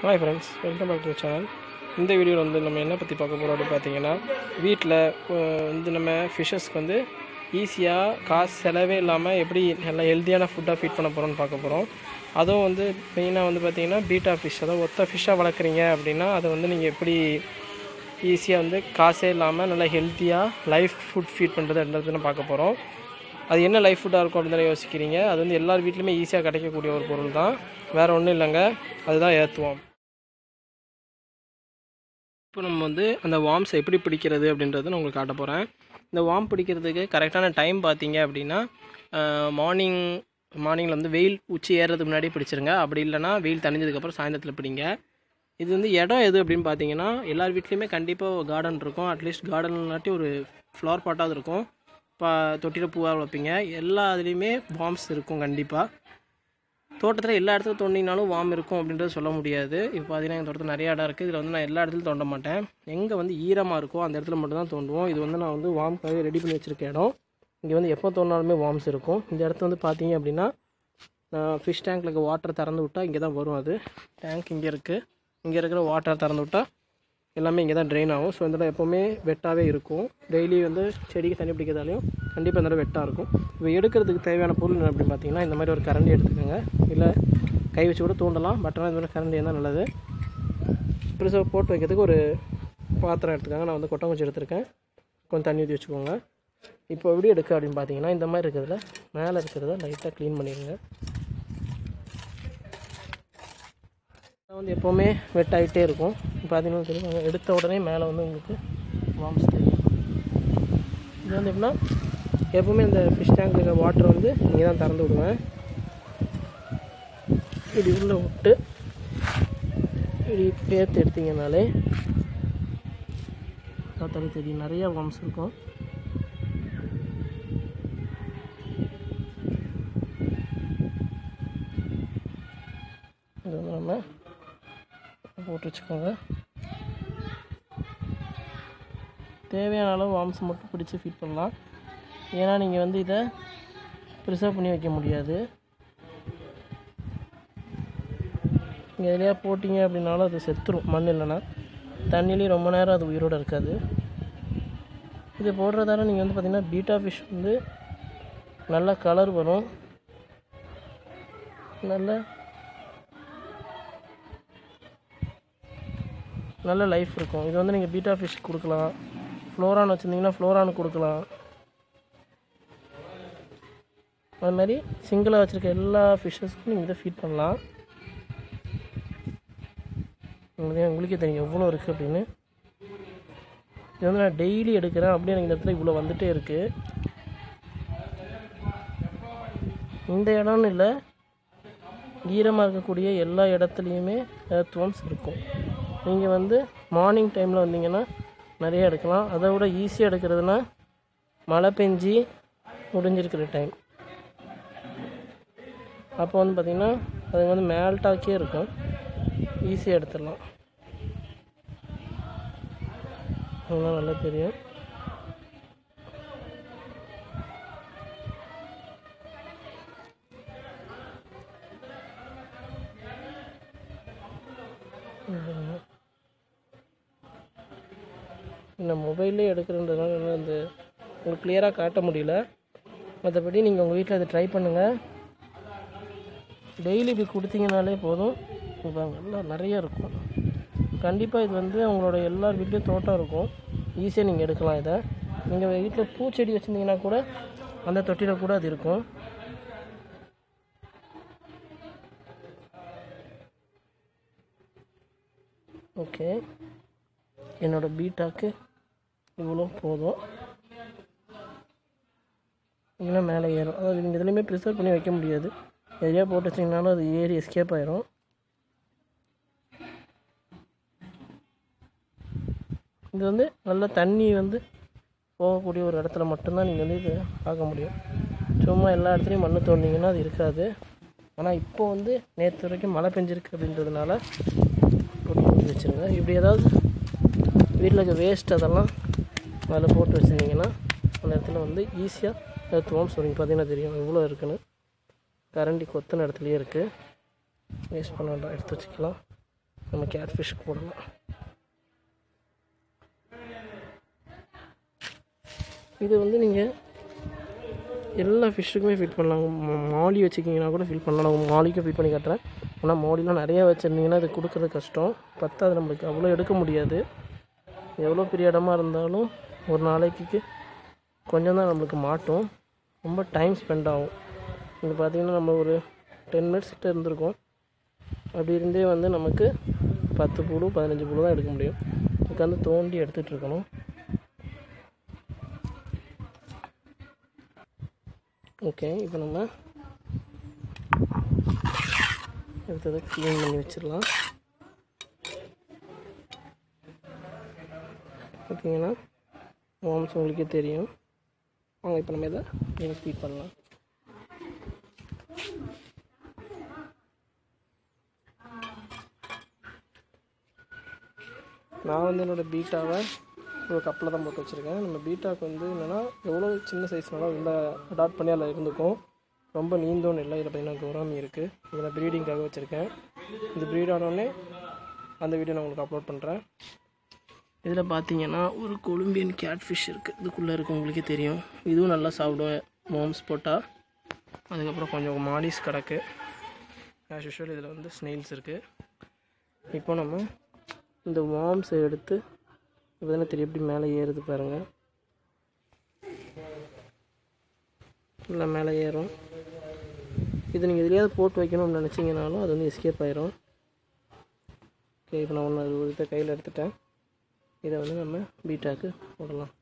hi friends welcome back to channel இந்த வீடியோவில் வந்து நம்ம என்ன பற்றி பார்க்க போகிறோம் அப்படின்னு பார்த்தீங்கன்னா வீட்டில் வந்து நம்ம ஃபிஷ்ஷஸ்க்கு வந்து ஈஸியாக காசு செலவே இல்லாமல் எப்படி நல்லா ஹெல்த்தியான ஃபுட்டாக ஃபீட் பண்ண போகிறோம்னு பார்க்க போகிறோம் அதுவும் வந்து மெயினாக வந்து பார்த்தீங்கன்னா பீட்டா ஃபிஷ் அதாவது ஒத்த ஃபிஷ்ஷாக வளர்க்குறீங்க அப்படின்னா அதை வந்து நீங்கள் எப்படி ஈஸியாக வந்து காசே இல்லாமல் நல்லா ஹெல்த்தியாக லைஃப் ஃபுட் ஃபீட் பண்ணுறது எல்லாத்தையும் பார்க்க போகிறோம் அது என்ன லைஃப் ஃபுட்டாக இருக்கும் அப்படின்னு தானே யோசிக்கிறீங்க அது வந்து எல்லார் வீட்லையுமே ஈஸியாக கிடைக்கக்கூடிய ஒரு பொருள் தான் வேறு ஒன்றும் இல்லைங்க அதுதான் ஏற்றுவோம் இப்போ நம்ம வந்து அந்த வார்ம்ஸை எப்படி பிடிக்கிறது அப்படின்றத நான் உங்களுக்கு காட்ட போகிறேன் இந்த வார்ம் பிடிக்கிறதுக்கு கரெக்டான டைம் பார்த்தீங்க அப்படின்னா மார்னிங் மார்னிங்கில் வந்து வெயில் உச்சி ஏறுறதுக்கு முன்னாடி பிடிச்சிருங்க அப்படி இல்லைன்னா வெயில் தணிஞ்சதுக்கப்புறம் சாயந்தரத்தில் பிடிங்க இது வந்து இடம் எது அப்படின்னு பார்த்தீங்கன்னா எல்லார் வீட்லேயுமே கண்டிப்பாக கார்டன் இருக்கும் அட்லீஸ்ட் கார்டன் இல்லாட்டி ஒரு ஃப்ளவர் பாட்டாவது இருக்கும் இப்போ தொட்டியில் பூவாக வளர்ப்பீங்க எல்லா இதுலேயுமே வார்ம்ஸ் இருக்கும் கண்டிப்பாக தோட்டத்தில் எல்லா இடத்துல தோண்டினாலும் வார்ம் இருக்கும் அப்படின்றது சொல்ல முடியாது இப்போ பார்த்தீங்கன்னா எங்கள் தோட்டத்தில் நிறைய இடம் இருக்குது இதில் வந்து நான் எல்லா இடத்துலையும் தோண்ட மாட்டேன் எங்கே வந்து ஈரமாக இருக்கோ அந்த இடத்துல மட்டும் தான் தோண்டுவோம் இது வந்து நான் வந்து வார்ம்க்காக ரெடி பண்ணி வச்சுருக்க இடம் இங்கே வந்து எப்போ தோண்டினாலுமே வார்ம்ஸ் இருக்கும் இந்த இடத்துல வந்து பார்த்தீங்க அப்படின்னா நான் ஃபிஷ் டேங்க்கில் இருக்க வாட்டர் திறந்து விட்டால் இங்கே தான் வரும் அது டேங்க் இங்கே இருக்குது இங்கே இருக்கிற வாட்டர் திறந்து விட்டால் எல்லாமே இங்கே தான் ட்ரெயின் ஆகும் ஸோ இந்த இடம் எப்போவுமே வெட்டாகவே இருக்கும் டெய்லி வந்து செடிக்கு தண்ணி பிடிக்கிறதாலையும் கண்டிப்பாக இந்த இடம் வெட்டாக இருக்கும் இப்போ எடுக்கிறதுக்கு தேவையான பொருள் என்ன அப்படின்னு பார்த்தீங்கன்னா இந்த மாதிரி ஒரு கரண்டி எடுத்துக்கோங்க இல்லை கை வச்சு கூட தூண்டலாம் பட் ஆனால் இந்த மாதிரி கரண்டி இருந்தால் நல்லது பெருசாக போட்டு வைக்கிறதுக்கு ஒரு பாத்திரம் எடுத்துக்கோங்க நான் வந்து கொட்டங்குச்சி எடுத்திருக்கேன் கொஞ்சம் தண்ணி ஊற்றி வச்சுக்கோங்க இப்போ எப்படி எடுக்க அப்படின்னு பார்த்தீங்கன்னா இந்த மாதிரி இருக்கிறதுல மேலே இருக்கிறத லைட்டாக க்ளீன் பண்ணிடுங்க வந்து எப்போவுமே வெட் ஆகிட்டே இருக்கும் பார்த்தீங்கன்னா தெரியும் எடுத்த உடனே மேலே வந்து உங்களுக்கு வார்ம்ஸ் தெரியும் இது வந்து எப்படின்னா எப்போவுமே இந்த ஃபிஷ் டேங்க் இருக்கிற வாட்டர் வந்து இங்கே தான் திறந்து விடுவேன் இப்படி உள்ளே விட்டு இப்படி பேர்த்து எடுத்தீங்கனாலே பார்த்தாலே தெரியும் நிறையா வார்ம்ஸ் இருக்கும் இது வந்து நம்ம போட்டு வச்சுக்கோங்க தேவையான அளவு வாம்ஸ் மட்டும் பிடிச்சி ஃபீட் பண்ணலாம் ஏன்னா நீங்கள் வந்து இதை ப்ரிசர்வ் பண்ணி வைக்க முடியாது நீங்கள் எதுலையா போட்டிங்க அப்படின்னாலும் அது செத்துரும் மண் இல்லைன்னா தண்ணிலையும் ரொம்ப நேரம் அது உயிரோடு இருக்காது இது போடுறதால நீங்கள் வந்து பார்த்திங்கன்னா பீட்டா ஃபிஷ் வந்து நல்ல கலர் வரும் நல்ல நல்ல லைஃப் இருக்கும் இது வந்து நீங்கள் பீட்டா ஃபிஷ் கொடுக்கலாம் ஃப்ளோரான் வச்சுருந்தீங்கன்னா ஃப்ளோரான் கொடுக்கலாம் அது மாதிரி சிங்கிளாக வச்சுருக்க எல்லா ஃபிஷ்ஷஸ்க்கும் நீங்கள் இதை ஃபீட் பண்ணலாம் உங்களுக்கு உங்களுக்கே தெரியும் எவ்வளோ இருக்குது அப்படின்னு இது வந்து நான் டெய்லி எடுக்கிறேன் அப்படியே எனக்கு இந்த இடத்துல இவ்வளோ வந்துகிட்டே இருக்குது இந்த இடம்னு இல்லை ஈரமாக இருக்கக்கூடிய எல்லா இடத்துலையுமே எர்த்வார்ம்ஸ் இருக்கும் நீங்கள் வந்து மார்னிங் டைமில் வந்தீங்கன்னா நிறைய எடுக்கலாம் அதை விட ஈஸியாக எடுக்கிறதுனா மழை பெஞ்சி முடிஞ்சிருக்கிற டைம் அப்போ வந்து பார்த்திங்கன்னா அது வந்து மேல்டாக்கே இருக்கும் ஈஸியாக எடுத்துடலாம் அதெல்லாம் நல்லா தெரியும் நான் மொபைல்லே எடுக்கிறன்றதுனால என்னால் அந்த உங்களுக்கு கிளியராக காட்ட முடியல மற்றபடி நீங்கள் உங்கள் வீட்டில் இதை ட்ரை பண்ணுங்கள் டெய்லி இப்படி கொடுத்தீங்கனாலே போதும் இப்போ எல்லாம் நிறைய இருக்கும் கண்டிப்பாக இது வந்து உங்களோட எல்லார் வீட்லேயும் தோட்டம் இருக்கும் ஈஸியாக நீங்கள் எடுக்கலாம் இதை நீங்கள் வீட்டில் பூச்செடி வச்சுருந்தீங்கன்னா கூட அந்த தொட்டியில் கூட அது இருக்கும் ஓகே என்னோடய பீட்டாக்கு இவ்வளோ போதும் இல்லைன்னா மேலே ஏறும் அதாவது நீங்கள் எதுலேயுமே ப்ரிசர்வ் பண்ணி வைக்க முடியாது எதையா போட்டு வச்சிங்கனாலும் அது ஏறி எஸ்கேப் ஆயிரும் இது வந்து நல்ல தண்ணி வந்து போகக்கூடிய ஒரு இடத்துல மட்டும்தான் நீங்கள் வந்து இது பார்க்க முடியும் சும்மா எல்லா இடத்துலையும் மண் தோண்டிங்கன்னா அது இருக்காது ஆனால் இப்போ வந்து நேற்று வரைக்கும் மழை பெஞ்சிருக்கு அப்படின்றதுனால போட்டு ஊற்றி வச்சுருங்க இப்படி ஏதாவது வீட்டில் இருக்க வேஸ்ட் அதெல்லாம் அதில் போட்டு வச்சுருந்தீங்கன்னா அந்த இடத்துல வந்து ஈஸியாக எடுத்துவோம் ஸோ நீங்கள் பார்த்தீங்கன்னா தெரியும் எவ்வளோ இருக்குன்னு கரண்டி கொத்தின இடத்துலையே இருக்குது வேஸ்ட் பண்ண வேண்டாம் எடுத்து வச்சுக்கலாம் நம்ம கேட் ஃபிஷ்க்கு போடலாம் இது வந்து நீங்கள் எல்லா ஃபிஷ்ஷுக்குமே ஃபிட் பண்ணலாம் ம- மாலி வச்சுக்கிங்கன்னா கூட ஃபில் பண்ணலாம் நான் மாலிக்கும் ஃபிட் பண்ணி காட்டுறேன் ஆனால் மாலிலாம் நிறையா வச்சுருந்தீங்கன்னா அது கொடுக்குறது கஷ்டம் பத்தாது நம்மளுக்கு அவ்வளோ எடுக்க முடியாது எவ்வளோ பெரிய இடமா இருந்தாலும் ஒரு நாளைக்கு கொஞ்சம் தான் நம்மளுக்கு மாட்டும் ரொம்ப டைம் ஸ்பெண்ட் ஆகும் இங்கே பார்த்தீங்கன்னா நம்ம ஒரு டென் மினிட்ஸ் கிட்ட இருந்திருக்கோம் அப்படி இருந்தே வந்து நமக்கு பத்து புழு பதினஞ்சு புழு தான் எடுக்க முடியும் உட்காந்து தோண்டி எடுத்துகிட்டு இருக்கணும் ஓகே இப்போ நம்ம எடுத்ததை க்ளீன் பண்ணி வச்சிடலாம் ஓகேங்களா வார்ம்ஸ் உங்களுக்கே தெரியும் வாங்க இப்போ நம்ம இதை நீங்கள் ஸ்பீட் பண்ணலாம் நான் வந்து என்னோடய பீட்டாவை ஒரு கப்பில் தான் போட்டு வச்சுருக்கேன் நம்ம பீட்டாக்கு வந்து என்னென்னா எவ்வளோ சின்ன சைஸ்னாலும் உள்ள அடாப்ட் பண்ணி அதில் இருந்துக்கும் ரொம்ப நீந்தோன்னு இல்லை இதில் பார்த்தீங்கன்னா கோராமி இருக்குது இதில் ப்ரீடிங்காக வச்சுருக்கேன் இந்த ப்ரீட் ஆனோடனே அந்த வீடியோ நான் உங்களுக்கு அப்லோட் பண்ணுறேன் இதில் பார்த்தீங்கன்னா ஒரு கொலம்பியன் கேட் ஃபிஷ் இருக்குது இதுக்குள்ளே இருக்கு உங்களுக்கே தெரியும் இதுவும் நல்லா சாப்பிடும் மோம்ஸ் போட்டால் அதுக்கப்புறம் கொஞ்சம் மாலிஸ் கிடக்கு ஆஸ் யூஷுவல் இதில் வந்து ஸ்னெயில்ஸ் இருக்குது இப்போ நம்ம இந்த வார்ம்ஸை எடுத்து இப்போ தானே தெரியும் எப்படி மேலே ஏறுது பாருங்கள் இல்லை மேலே ஏறும் இது நீங்கள் எதுலையாவது போட்டு வைக்கணும்னு நினச்சிங்கனாலும் அது வந்து எஸ்கேப் ஆயிரும் ஓகே இப்போ நான் ஒன்று ஒரு இதை கையில் எடுத்துட்டேன் இதை வந்து நம்ம பீட்டாக்கு போடலாம்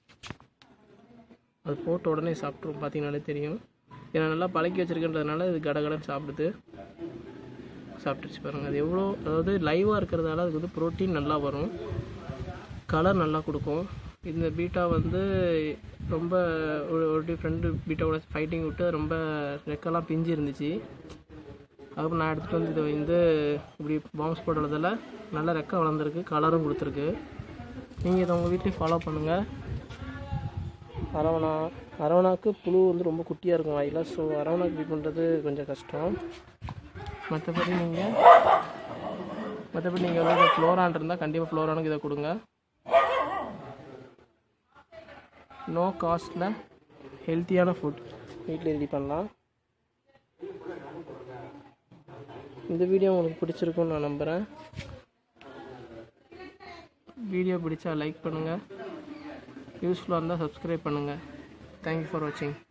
அது போட்ட உடனே சாப்பிட்ரும் பார்த்தீங்கனாலே தெரியும் ஏன்னா நல்லா பழக்கி வச்சுருக்கன்றதுனால இது கடகடன்னு சாப்பிடுது சாப்பிட்டுச்சு பாருங்கள் அது எவ்வளோ அதாவது லைவாக இருக்கிறதால அதுக்கு வந்து ப்ரோட்டீன் நல்லா வரும் கலர் நல்லா கொடுக்கும் இந்த பீட்டா வந்து ரொம்ப ஒரு ஒரு டிஃப்ரெண்டு பீட்டாவோட ஃபைட்டிங் விட்டு ரொம்ப ரெக்கெல்லாம் பிஞ்சு இருந்துச்சு அதுக்கப்புறம் நான் எடுத்துகிட்டு வந்து இதை வந்து இப்படி பாம்ஸ் போடுறதால நல்ல ரெக்கை வளர்ந்துருக்கு கலரும் கொடுத்துருக்கு நீங்கள் இதை உங்கள் வீட்லேயும் ஃபாலோ பண்ணுங்கள் அரவணா அரவணாக்கு புழு வந்து ரொம்ப குட்டியாக இருக்கும் வாயில் ஸோ அரவணாக்கு ஃபீட் பண்ணுறது கொஞ்சம் கஷ்டம் மற்றபடி நீங்கள் மற்றபடி நீங்கள் வந்து ஃப்ளோரான் இருந்தால் கண்டிப்பாக ஃப்ளோரானுக்கு இதை கொடுங்க நோ காஸ்ட்டில் ஹெல்த்தியான ஃபுட் வீட்டில் ரெடி பண்ணலாம் இந்த வீடியோ உங்களுக்கு பிடிச்சிருக்கும்னு நான் நம்புகிறேன் வீடியோ பிடிச்சா லைக் பண்ணுங்கள் யூஸ்ஃபுல்லாக இருந்தால் சப்ஸ்கிரைப் பண்ணுங்கள் தேங்க்யூ ஃபார் வாட்சிங்